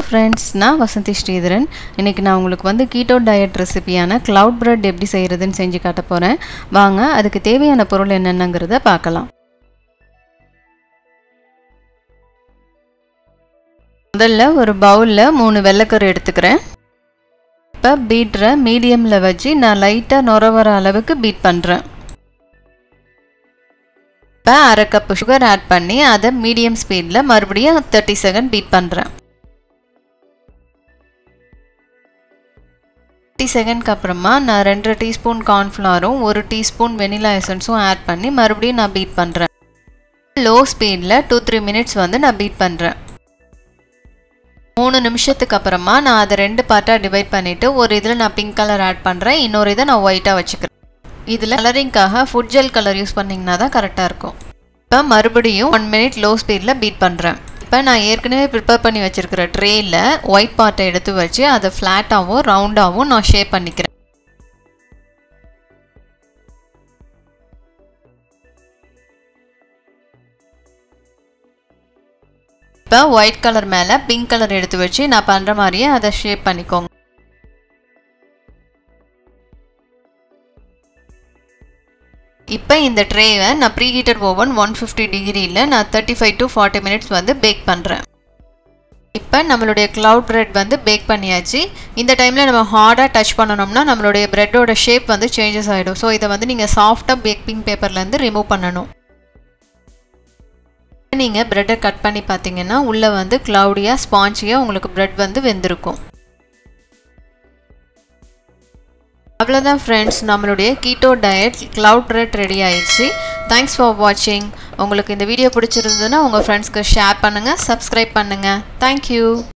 friends நான் வசந்தி ஸ்ரீதரன் இன்றைக்கி நான் உங்களுக்கு வந்து கீட்டோ டயட் ரெசிபியான க்ளவுட் பிரெட் எப்படி செய்கிறதுன்னு செஞ்சு காட்ட போகிறேன் வாங்க அதுக்கு தேவையான பொருள் என்னென்னங்கிறத பார்க்கலாம் முதல்ல ஒரு பவுலில் மூணு வெள்ளைக்கரு எடுத்துக்கிறேன் இப்போ பீட்ரை மீடியமில் வச்சு நான் லைட்டாக நுர வர அளவுக்கு பீட் பண்ணுறேன் இப்போ அரை கப்பு சுகர் ஆட் பண்ணி அதை மீடியம் ஸ்பீடில் மறுபடியும் தேர்ட்டி செகண்ட் பீட் பண்ணுறேன் தேர்ட்டி செகண்ட்க்கு அப்புறமா நான் ரெண்டரை டீஸ்பூன் கார்ன்ஃப்ளவரும் ஒரு டீஸ்பூன் வெனிலா எசன்ஸும் ஆட் பண்ணி மறுபடியும் நான் பீட் பண்ணுறேன் லோ ஸ்பீடில் டூ த்ரீ மினிட்ஸ் வந்து நான் பீட் பண்ணுறேன் மூணு நிமிஷத்துக்கு அப்புறமா நான் அதை ரெண்டு பார்ட்டாக டிவைட் பண்ணிவிட்டு ஒரு இதில் நான் பிங்க் கலர் ஆட் பண்ணுறேன் இன்னொரு இதை நான் ஒயிட்டாக வச்சுக்கிறேன் இதில் கலரிங்காக ஃபுட் ஜெல் கலர் யூஸ் பண்ணிங்கன்னா தான் கரெக்டாக இருக்கும் இப்போ மறுபடியும் ஒன் மினிட் லோ ஸ்பீடில் பீட் பண்ணுறேன் இப்போ நான் ஏற்கனவே ப்ரிப்பேர் பண்ணி வச்சுருக்கிற ட்ரேயில் ஒயிட் பார்ட்டை எடுத்து வச்சு அதை ஃப்ளாட்டாகவும் ரவுண்டாகவும் நான் ஷேப் பண்ணிக்கிறேன் இப்போ ஒயிட் கலர் மேலே பிங்க் கலர் எடுத்து வச்சு நான் பண்ணுற மாதிரியே அதை ஷேப் பண்ணிக்கோங்க இப்போ இந்த ட்ரேவை நான் preheated oven one fifty டிகிரியில் நான் thirty five to forty minutes வந்து பேக் பண்ணுறேன் இப்போ நம்மளுடைய க்ளவுட் ப்ரெட் வந்து பேக் பண்ணியாச்சு இந்த டைமில் நம்ம ஹார்டாக டச் பண்ணணும்னா நம்மளுடைய ப்ரெட்டோட ஷேப் வந்து சேஞ்சஸ் ஆகிடும் ஸோ இதை வந்து நீங்கள் சாஃப்டாக பேக்கிங் பேப்பர்லேருந்து ரிமூவ் பண்ணணும் நீங்கள் ப்ரெட்டை கட் பண்ணி பார்த்தீங்கன்னா உள்ளே வந்து க்ளவுடியாக ஸ்பாஞ்சியாக உங்களுக்கு ப்ரெட் வந்து வெந்திருக்கும் அவ்வளோதான் ஃப்ரெண்ட்ஸ் நம்மளுடைய keto diet cloud bread ready ஆயிடுச்சு தேங்க்ஸ் ஃபார் வாட்சிங் உங்களுக்கு இந்த வீடியோ பிடிச்சிருந்ததுன்னா உங்கள் ஃப்ரெண்ட்ஸ்க்கு ஷேர் பண்ணுங்கள் சப்ஸ்கிரைப் பண்ணுங்கள் தேங்க்யூ